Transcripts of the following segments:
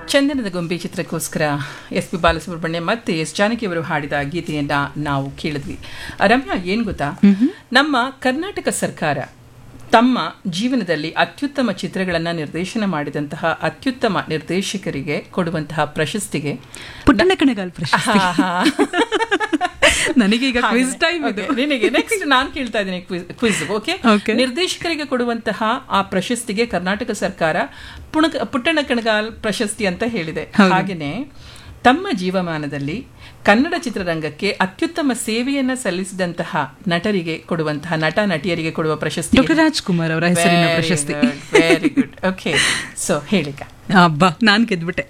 ಚಂದನದ ಗೊಂಬೆ ಚಿತ್ರಕ್ಕೋಸ್ಕರ S P Balasubramanya ಮತ್ತೆ S Janaki ಅವರು ಹಾಡಿದ ಗೀತೆಯನ್ನ ನಾವು ಕೇಳಿದ್ವಿ ರಮ್ಯಾ ಏನ್ ಗೊತ್ತಾ ನಮ್ಮ ಕರ್ನಾಟಕ ಸರ್ಕಾರ ತಮ್ಮ ಜೀವನದಲ್ಲಿ ಅತ್ಯುತ್ತಮ ಚಿತ್ರಗಳನ್ನ ನಿರ್ದೇಶನ ಮಾಡಿದಂತಹ ಅತ್ಯುತ್ತಮ ನಿರ್ದೇಶಕರಿಗೆ ಕೊಡುವಂತಹ ಪ್ರಶಸ್ತಿಗೆ ಪುಟ್ಟಣ ಕಣಗಾಲ್ ಪ್ರಶಸ್ತಿ ಹಾ, ಹಾ. ನನಗೀಗ ಕ್ವಿಸ್ ಟೈಮ್ ಇದು Okay, ನಿನಗೆ ನೆಕ್ಸ್ಟ್ ನಾನು ಕೇಳ್ತಾ ಇದ್ದೀನಿ ಕ್ವಿಸ್ ಓಕೆ Okay. ನಿರ್ದೇಶಕರಿಗೆ ಕೊಡುವಂತಹ ಆ ಪ್ರಶಸ್ತಿಗೆ ಕರ್ನಾಟಕ ಸರ್ಕಾರ ಪುಣಕ ಪುಟ್ಟಣ ಕಣಗಾಲ್ ಪ್ರಶಸ್ತಿ ಅಂತ ಹೇಳಿದೆ ಹೌದು. ಹಾಗೇನೆ ತಮ್ಮ ಜೀವಮಾನದಲ್ಲಿ ಕನ್ನಡ ಚಿತ್ರರಂಗಕ್ಕೆ ಅತ್ಯುತ್ತಮ ಸೇವೆಯನ್ನ ಸಲ್ಲಿಸಿದಂತಹ ನಟರಿಗೆ ಕೊಡುವಂತಹ ನಟ ನಟಿಯರಿಗೆ ಕೊಡುವ ಪ್ರಶಸ್ತಿ ಡಾಕ್ಟರ್ ರಾಜ್ಕುಮಾರ್ ಅವರ ಹೆಸರಿನ ಪ್ರಶಸ್ತಿ ವೆರಿ ಗುಡ್ ಓಕೆ ಸೊ ಹೇಳಿಕ ಅಬ್ಬಾ ನಾನ್ ಗೆದ್ಬಿಟ್ಟೆ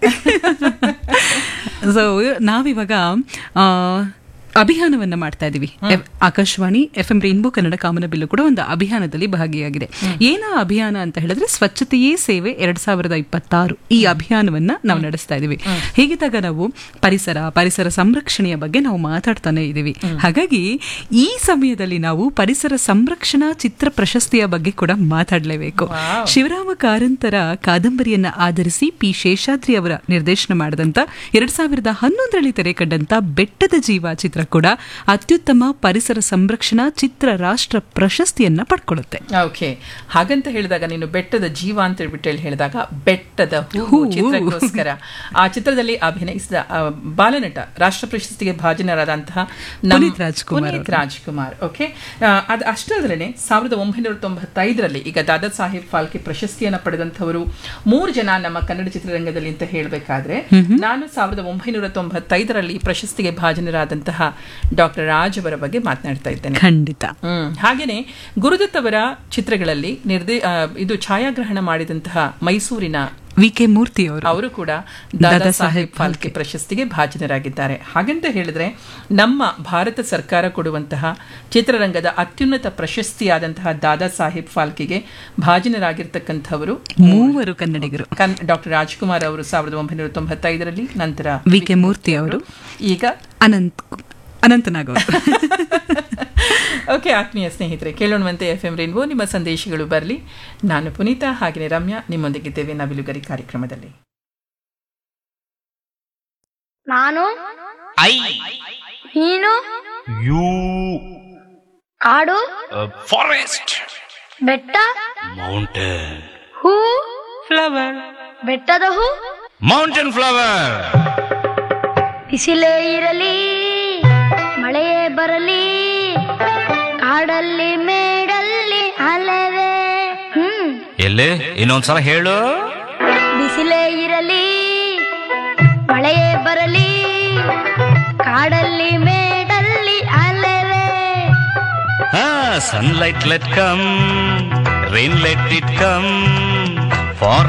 ಸೊ ನಾವಿವಾಗ ಆ, ಅಭಿಯಾನವನ್ನ ಮಾಡ್ತಾ ಇದೀವಿ F- Akashvani F M rainbow Kannada Kamanabillu ಕೂಡ ಒಂದು ಅಭಿಯಾನದಲ್ಲಿ ಭಾಗಿಯಾಗಿದೆ ಏನ ಅಭಿಯಾನ ಅಂತ ಹೇಳಿದ್ರೆ ಸ್ವಚ್ಛತೆಯೇ ಸೇವೆ ಎರಡ್ ಸಾವಿರದ ಇಪ್ಪತ್ತಾರು ಈ ಅಭಿಯಾನವನ್ನ ನಾವು ನಡೆಸ್ತಾ ಇದೀವಿ ಹೀಗಿದ್ದಾಗ ನಾವು ಪರಿಸರ ಪರಿಸರ ಸಂರಕ್ಷಣೆಯ ಬಗ್ಗೆ ನಾವು ಮಾತಾಡ್ತಾನೆ ಇದೀವಿ ಹಾಗಾಗಿ ಈ ಸಮಯದಲ್ಲಿ ನಾವು ಪರಿಸರ ಸಂರಕ್ಷಣಾ ಚಿತ್ರ ಪ್ರಶಸ್ತಿಯ ಬಗ್ಗೆ ಕೂಡ ಮಾತಾಡಲೇಬೇಕು Wow. ಶಿವರಾಮ ಕಾರಂತರ ಕಾದಂಬರಿಯನ್ನ ಆಧರಿಸಿ ಪಿ ಶೇಷಾದ್ರಿ ಅವರ ನಿರ್ದೇಶನ ಮಾಡಿದಂತ ಎರಡ್ ಸಾವಿರದ ಹನ್ನೊಂದರಲ್ಲಿ ತೆರೆ ಕಂಡಂತ ಬೆಟ್ಟದ ಜೀವ ಚಿತ್ರ ಕೂಡ ಅತ್ಯುತ್ತಮ ಪರಿಸರ ಸಂರಕ್ಷಣಾ ಚಿತ್ರ ರಾಷ್ಟ್ರ ಪ್ರಶಸ್ತಿಯನ್ನ ಪಡ್ಕೊಳ್ಳುತ್ತೆ ಓಕೆ ಹಾಗಂತ ಹೇಳಿದಾಗ ನೀನು ಬೆಟ್ಟದ ಜೀವ ಅಂತ ಹೇಳ್ಬಿಟ್ಟು ಹೇಳಿ ಹೇಳಿದಾಗ ಬೆಟ್ಟದ ಹೂವು ಹೂವು. ಚಿತ್ರಕ್ಕೋಸ್ಕರ ಆ ಚಿತ್ರದಲ್ಲಿ ಅಭಿನಯಿಸಿದ ಆ, ಬಾಲನಟ ರಾಷ್ಟ್ರ ಪ್ರಶಸ್ತಿಗೆ ಭಾಜನರಾದಂತಹ ನಮ್ಮ ಪುನೀತ್ ರಾಜ್ಕುಮಾರ್ ಪುನೀತ್ ರಾಜ್ಕುಮಾರ್ ಓಕೆ ಅದು ಅಷ್ಟರಲ್ಲೇ ಸಾವಿರದ ಒಂಬೈನೂರ ತೊಂಬತ್ತೈದರಲ್ಲಿ ಈಗ ದಾದಾ ಸಾಹೇಬ್ ಫಾಲ್ಕೆ ಪ್ರಶಸ್ತಿಯನ್ನ ಪಡೆದಂತವರು ಮೂರು ಜನ ನಮ್ಮ ಕನ್ನಡ ಚಿತ್ರರಂಗದಲ್ಲಿ ಅಂತ ಹೇಳಬೇಕಾದ್ರೆ ನಾನು ಸಾವಿರದ ಒಂಬೈನೂರ ತೊಂಬತ್ತೈದರಲ್ಲಿ ಈ ಪ್ರಶಸ್ತಿಗೆ ಭಾಜನರಾದಂತಹ ಡಾಕ್ಟರ್ ರಾಜ್ ಅವರ ಬಗ್ಗೆ ಮಾತನಾಡ್ತಾ ಇದ್ದೇನೆ ಖಂಡಿತ ಹ್ಮ್ ಹಾಗೇನೆ ಗುರುದತ್ ಅವರ ಚಿತ್ರಗಳಲ್ಲಿ ನಿರ್ದೇ ಆ, ಇದು ಛಾಯಾಗ್ರಹಣ ಮಾಡಿದಂತಹ ಮೈಸೂರಿನ ವಿ ಕೆ ಮೂರ್ತಿ ಅವರು ಅವರು ಕೂಡ ದಾದಾ ದಾದಾ ಸಾಹೇಬ್ ಸಾಹೇಬ್ ಫಾಲ್ಕೆ ಪ್ರಶಸ್ತಿಗೆ ಭಾಜನರಾಗಿದ್ದಾರೆ ಹಾಗಂತ ಹೇಳಿದ್ರೆ ನಮ್ಮ ಭಾರತ ಸರ್ಕಾರ ಕೊಡುವಂತಹ ಚಿತ್ರರಂಗದ ಅತ್ಯುನ್ನತ ಪ್ರಶಸ್ತಿಯಾದಂತಹ ದಾದಾ ಸಾಹೇಬ್ ಫಾಲ್ಕೆಗೆ ಭಾಜನರಾಗಿರ್ತಕ್ಕಂಥವರು ಮೂವರು ಕನ್ನಡಿಗರು ಕನ್ ಡಾಕ್ಟರ್ ರಾಜ್ಕುಮಾರ್ ಅವರು ಸಾವಿರದ ಒಂಬೈನೂರ ತೊಂಬತ್ತೈದರಲ್ಲಿ ನಂತರ ವಿ ಕೆ ಮೂರ್ತಿ ಅವರು ಈಗ ಅನಂತ್ ಅನಂತನಾಗ್ ಅವರು ಓಕೆ ಆತ್ಮೀಯ ಸ್ನೇಹಿತರೆ ಕೇಳೋಣವಂತೆ ಎಫ್ ಎಂ ರೇನ್ಬೋ ನಿಮ್ಮ ಸಂದೇಶಗಳು ಬರಲಿ ನಾನು ಪುನೀತಾ ಹಾಗೆಯೇ ರಮ್ಯಾ ನಿಮ್ಮೊಂದಿಗಿದ್ದೇವೆ ನವಿಲುಗರಿ ಕಾರ್ಯಕ್ರಮದಲ್ಲಿ ನಾನು ಐ ನೀನು ಯು ಕಾಡು ಫಾರೆಸ್ಟ್ ಬೆಟ್ಟ ಮೌಂಟೇನ್ ಹೂ ಫ್ಲವರ್ ಬೆಟ್ಟದ ಹೂ ಮೌಂಟೇನ್ ಫ್ಲವರ್ ಬಿಸಿಲೇ ಇರಲಿ ಮಳೆಯೇ ಬರಲಿ ಕಾಡಲ್ಲಿ ಮೇಡಲ್ಲಿ ಅಲೆವೆ ಹ್ಮ್ ಎಲ್ಲಿ ಇನ್ನೊಂದ್ಸಲ ಹೇಳು ಬಿಸಿಲೇ ಇರಲಿ ಮಳೆಯೇ ಬರಲಿ ಕಾಡಲ್ಲಿ ಮೇಡಲ್ಲಿ ಅಲೆವೆ ಹಾ sunlight let come rain let it come for